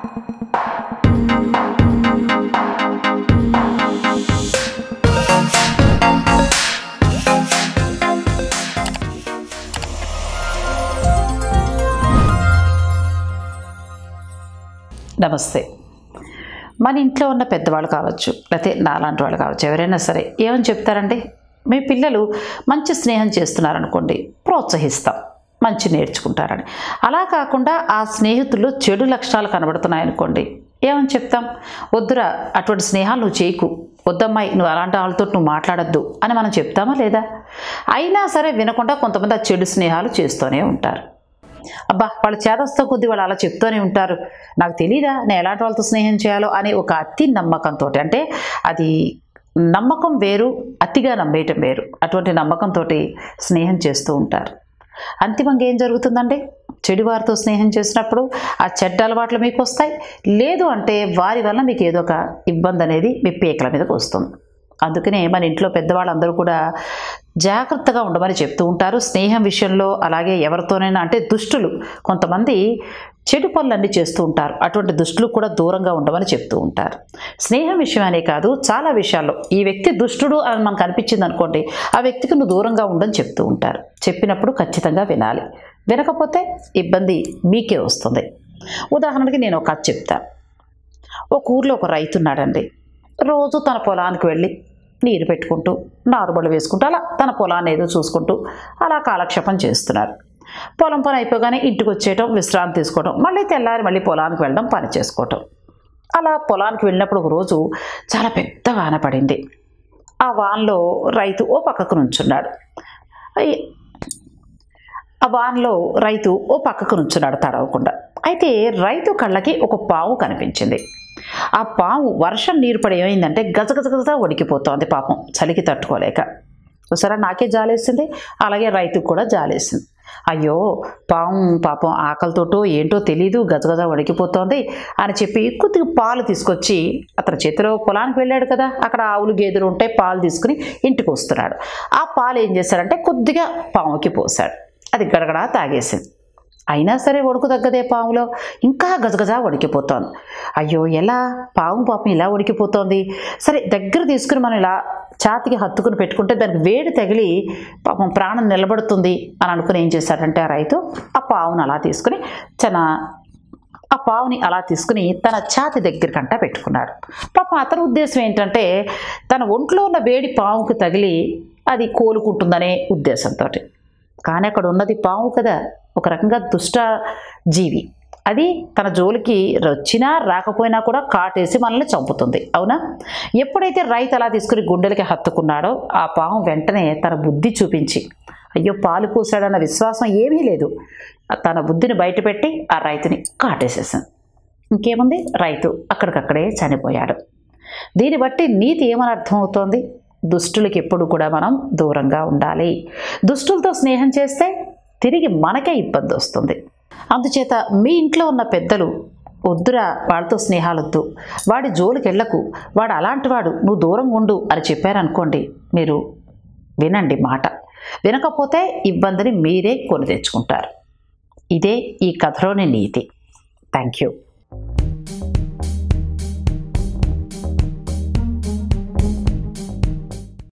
నమస్తే మన ఇంట్లో ఉన్న పెద్దవాళ్ళు కావచ్చు లేకపోతే నాలాంటి వాళ్ళు కావచ్చు ఎవరైనా సరే ఏమని చెప్తారండి మీ పిల్లలు మంచి స్నేహం చేస్తున్నారనుకోండి ప్రోత్సహిస్తాం మంచి నేర్చుకుంటారని అలా కాకుండా ఆ స్నేహితుల్లో చెడు లక్షణాలు కనబడుతున్నాయనుకోండి ఏమని చెప్తాం వద్దురా అటువంటి స్నేహాలు నువ్వు చేయకు వద్దమ్మాయి నువ్వు అలాంటి వాళ్ళతో నువ్వు మాట్లాడద్దు అని మనం చెప్తామా లేదా అయినా సరే వినకుండా కొంతమంది ఆ చెడు స్నేహాలు చేస్తూనే ఉంటారు అబ్బా వాళ్ళు చేదస్తో కొద్ది వాళ్ళు అలా చెప్తూనే ఉంటారు నాకు తెలీదా నేను ఎలాంటి వాళ్ళతో స్నేహం చేయాలో అనే ఒక అతి నమ్మకంతో అంటే అది నమ్మకం వేరు అతిగా నమ్మేయటం వేరు అటువంటి నమ్మకంతో స్నేహం చేస్తూ ఉంటారు అంతిమంగా ఏం జరుగుతుందండి చెడువారితో స్నేహం చేసినప్పుడు ఆ చెడ్డ అలవాట్లు మీకు వస్తాయి లేదు అంటే వారి వల్ల మీకు ఏదో ఒక ఇబ్బంది అనేది మీ పీకల మీదకి వస్తుంది అందుకనే మన ఇంట్లో పెద్దవాళ్ళందరూ కూడా జాగ్రత్తగా ఉండమని చెప్తూ ఉంటారు స్నేహం విషయంలో అలాగే ఎవరితోనైనా అంటే దుష్టులు కొంతమంది చెడు పనులన్నీ చేస్తూ ఉంటారు అటువంటి దుష్టులు కూడా దూరంగా ఉండమని చెప్తూ ఉంటారు స్నేహం విషయమనే కాదు చాలా విషయాల్లో ఈ వ్యక్తి దుష్టుడు అని మనకు అనిపించింది అనుకోండి ఆ వ్యక్తికి నువ్వు దూరంగా ఉండని చెప్తూ ఉంటారు చెప్పినప్పుడు ఖచ్చితంగా వినాలి వినకపోతే ఇబ్బంది మీకే వస్తుంది ఉదాహరణకి నేను ఒక కథ చెప్తాను ఒక ఊర్లో ఒక రైతు ఉన్నాడండి రోజు తన పొలానికి వెళ్ళి నీరు పెట్టుకుంటూ నారుబళ్ళు వేసుకుంటూ అలా తన పొలాన్ని ఏదో చూసుకుంటూ అలా కాలక్షేపం చేస్తున్నారు పొలం పని అయిపోగానే ఇంటికి వచ్చేయటం విశ్రాంతి తీసుకోవడం మళ్ళీ తెల్లారి మళ్ళీ పొలానికి వెళ్ళడం పని చేసుకోవటం అలా పొలానికి వెళ్ళినప్పుడు ఒక రోజు చాలా పెద్ద వాన పడింది ఆ వానలో రైతు ఓ పక్కకు నుంచున్నాడు అయ్- ఆ వాన్లో రైతు ఓ పక్కకు నుంచున్నాడు తడవకుండా అయితే రైతు కళ్ళకి ఒక పాము కనిపించింది ఆ పాము వర్షం నీరు పడి ఏమైందంటే గజగజ గజ వణికిపోతోంది పాపం చలికి తట్టుకోలేక చూసారా నాకే జాలేసింది అలాగే రైతుకు కూడా జాలేసింది అయ్యో పాము పాపం ఆకలితోటో ఏంటో తెలీదు గజగజ వణికిపోతోంది అని చెప్పి కొద్దిగా పాలు తీసుకొచ్చి అతని చేతిలో పొలానికి వెళ్ళాడు కదా అక్కడ ఆవులు గేదెలు ఉంటాయి పాలు తీసుకుని ఇంటికి వస్తున్నాడు ఆ పాలు ఏం చేశాడంటే కొద్దిగా పాముకి పోశాడు అది గడగడా తాగేసింది అయినా సరే వణుకు తగ్గదే పాములో ఇంకా గజగజ వణికిపోతోంది అయ్యో ఎలా పాము పాపం ఇలా వణికిపోతోంది సరే దగ్గర తీసుకుని మనం ఇలా ఛాతికి హత్తుకుని పెట్టుకుంటే దానికి వేడి తగిలి పాపం ప్రాణం నిలబడుతుంది అని అనుకుని ఏం చేశాడంటే ఆ రైతు ఆ పావును అలా తీసుకుని తన ఆ పావుని అలా తీసుకుని తన ఛాతి దగ్గరికంట పెట్టుకున్నాడు పాపం అతని ఉద్దేశం ఏంటంటే తన ఒంట్లో ఉన్న వేడి పావుకు తగిలి అది కోలుకుంటుందనే ఉద్దేశంతో కానీ అక్కడ ఉన్నది పాము కదా ఒక రకంగా దుష్ట జీవి అది తన జోలికి వచ్చినా రాకపోయినా కూడా కాటేసి మనల్ని చంపుతుంది అవునా ఎప్పుడైతే రైతు అలా తీసుకుని గుండెలకి హత్తుకున్నాడో ఆ పాము వెంటనే తన బుద్ధి చూపించి అయ్యో పాలు పూసాడన్న విశ్వాసం ఏమీ లేదు తన బుద్ధిని బయటపెట్టి ఆ రైతుని కాటేసేసింది ఇంకేముంది రైతు అక్కడికక్కడే చనిపోయాడు దీన్ని బట్టి నీతి ఏమని అర్థమవుతోంది దుష్టులకి ఎప్పుడు కూడా మనం దూరంగా ఉండాలి దుష్టులతో స్నేహం చేస్తే తిరిగి మనకే ఇబ్బంది వస్తుంది అందుచేత మీ ఇంట్లో ఉన్న పెద్దలు వద్దురా వాడితో స్నేహాలొద్దు వాడి జోలికి వెళ్ళకు వాడు అలాంటి వాడు నువ్వు దూరం ఉండు అని చెప్పారనుకోండి మీరు వినండి మాట వినకపోతే ఇబ్బందిని మీరే కొని తెచ్చుకుంటారు ఇదే ఈ కథలోని నీతి థ్యాంక్ యూ